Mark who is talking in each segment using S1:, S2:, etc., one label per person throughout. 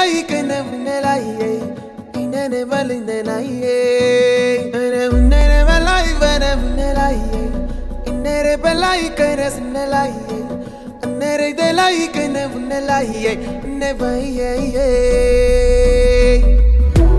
S1: like never like Inene malinde na ye Ere unene malai vene vene like Inere belai kere sine like Anere de like ne vene like Never ye ye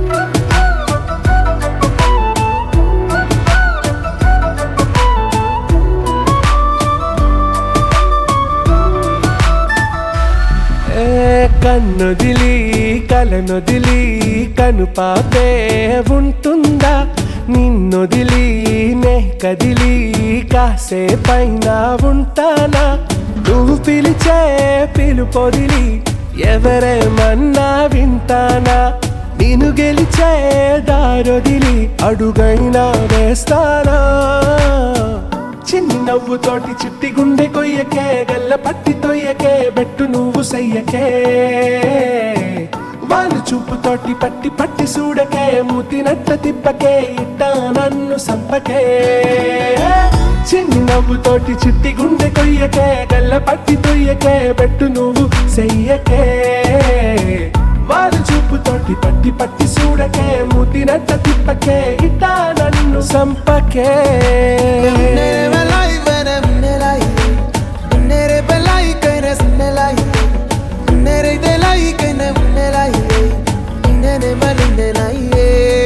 S2: ఏ కన్నుదిలి కలనొదిలి కను పాపే ఉంటుందా నిన్నొదిలి నే కదిలి కాసేపైన ఉంటానా నువ్వు పిలిచే పిలుపొదిలి ఎవరేమన్నా వింటానా నేను గెలిచే దారొదిలి అడుగైనా వేస్తానా చిన్ని నవ్వుతోటి చిట్టి గుండె కొయ్యకే గల్ల పట్టి తొయ్యకే బెట్టు నువ్వు సయ్యకే వాళ్ళు చూపుతోటి పట్టి పట్టి చూడకే మూతినట్ట తిప్పకే ఇట్టా నన్ను సంపకే చిన్ని నవ్వుతోటి చిట్టి గుండె కొయ్యకే గల్ల పట్టి తొయ్యకే బెట్టు నువ్వు సయ్యకే వాళ్ళు చూపుతోటి పట్టి పట్టి చూడకే మూతినట్ట తిప్పకే ఇట్టా నన్ను సంపకే
S1: Nere belai vene vene like Nere belai kere sine like Nere de like ne vene like Inene malinde na ye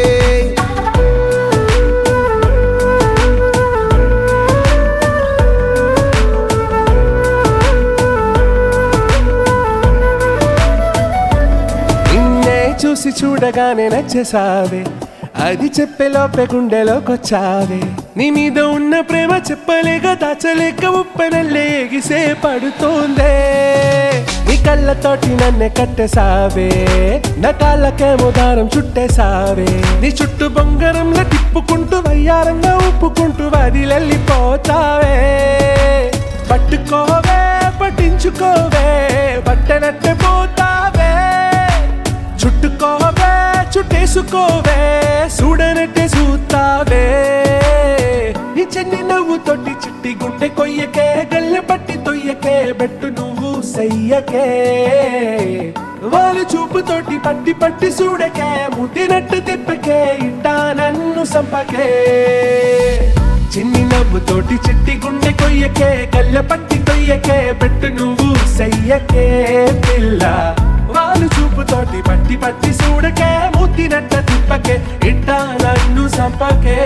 S2: నిన్నే చూసి చూడగానే నచ్చేసావే అది చెప్పే లోపే గుండెలోకొచ్చావే నీ మీద ఉన్న ప్రేమ చెప్పలేక దాచలేక ఉప్పెనల్లే ఎగిసే పడుతోందే నీ కళ్ళతోటి నన్నే కట్టేసావే నా కాళ్ళకేమో దారం చుట్టేసావే నీ చుట్టూ బొంగరంలో తిప్పుకుంటూ వయ్యారంగా ఉప్పుకుంటూ వదిలెళ్ళిపోతావే పట్టుకోవే పట్టించుకోవే పట్టనట్టే పోతావే చుట్టుకోవే చుట్టేసుకోవే చూడనట్టే చూస్తావే నీ చెన్ని నవ్వు తోటి చిట్టి గుండె కొయ్యకే గల్లె పట్టి తొయ్యకే బెట్టు నువ్వు సయ్యకే వాళ్ళు చూపుతోటి పట్టి పట్టి చూడకే ముట్టినట్టు తిప్పకే ఇట్టా నన్ను సంపకే చిన్ని నవ్వుతోటి చిట్టి గుండె కొయ్యకే కళ్ళ పట్టి కొయ్యకే పెట్టు నువ్వు సయ్యకే పిల్ల వాళ్ళు చూపుతోటి పట్టి పట్టి చూడకే ముద్దినట్ట తిప్పకే ఇట్టా నన్ను సంపకే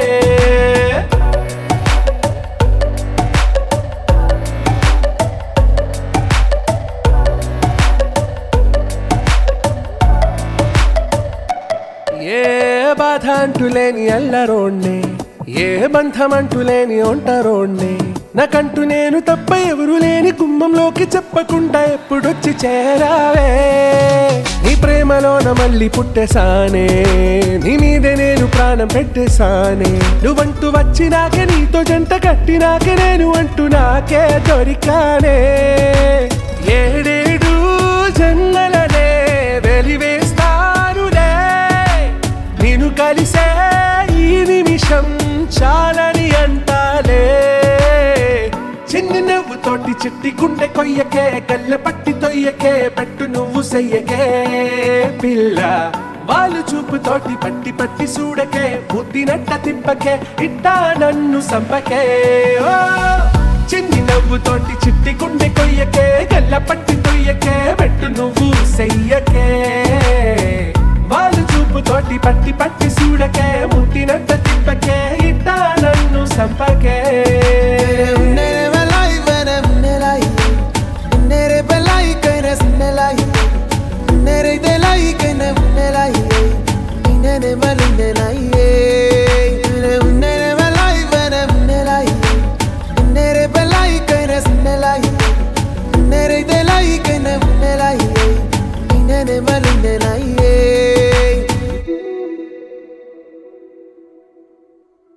S2: ఏ బాధ అంటులేని అల్లరోణ్ణే ఏ బంధం అంటులేని ఒంటరోణ్ణే నాకంటూ నేను తప్ప ఎవరు లేని గుమ్మంలోకి చెప్పకుండా ఎప్పుడొచ్చి చేరావే నీ ప్రేమలోన మళ్ళీ పుట్టేసానే నీ మీదే నేను ప్రాణం పెట్టేసానే నువ్వంటూ వచ్చినాకే నీతో జంట కట్టినాకే నేను అంటూ నాకే దొరికానే ఏడేడు జన్మలనే వెలివేస్తానులే నేను కలిసే ఈ నిమిషం చాలని అంటాలే చిన్ని నవ్వు తోటి చిట్టి గుండె కొయ్యకే కళ్ళ పట్టి తొయ్యకే పెట్టు నువ్వు సయ్యకే పిల్ల వాళ్ళు చూపు తోటి పట్టి పట్టి చూడకే ముద్దినట్ట తిప్పకే ఇట్టా నన్ను సంపకే ఓ చిన్ని నవ్వు తోటి చిట్టి గుండె కొయ్యకే గల్ల పట్టి తొయ్యకే పెట్టు నువ్వు సయ్యకే వాళ్ళు చూపు తోటి పట్టి పట్టి చూడకే ముట్టినట్ట తిప్పకే ఇట్టా నన్ను సంపకే
S1: Nere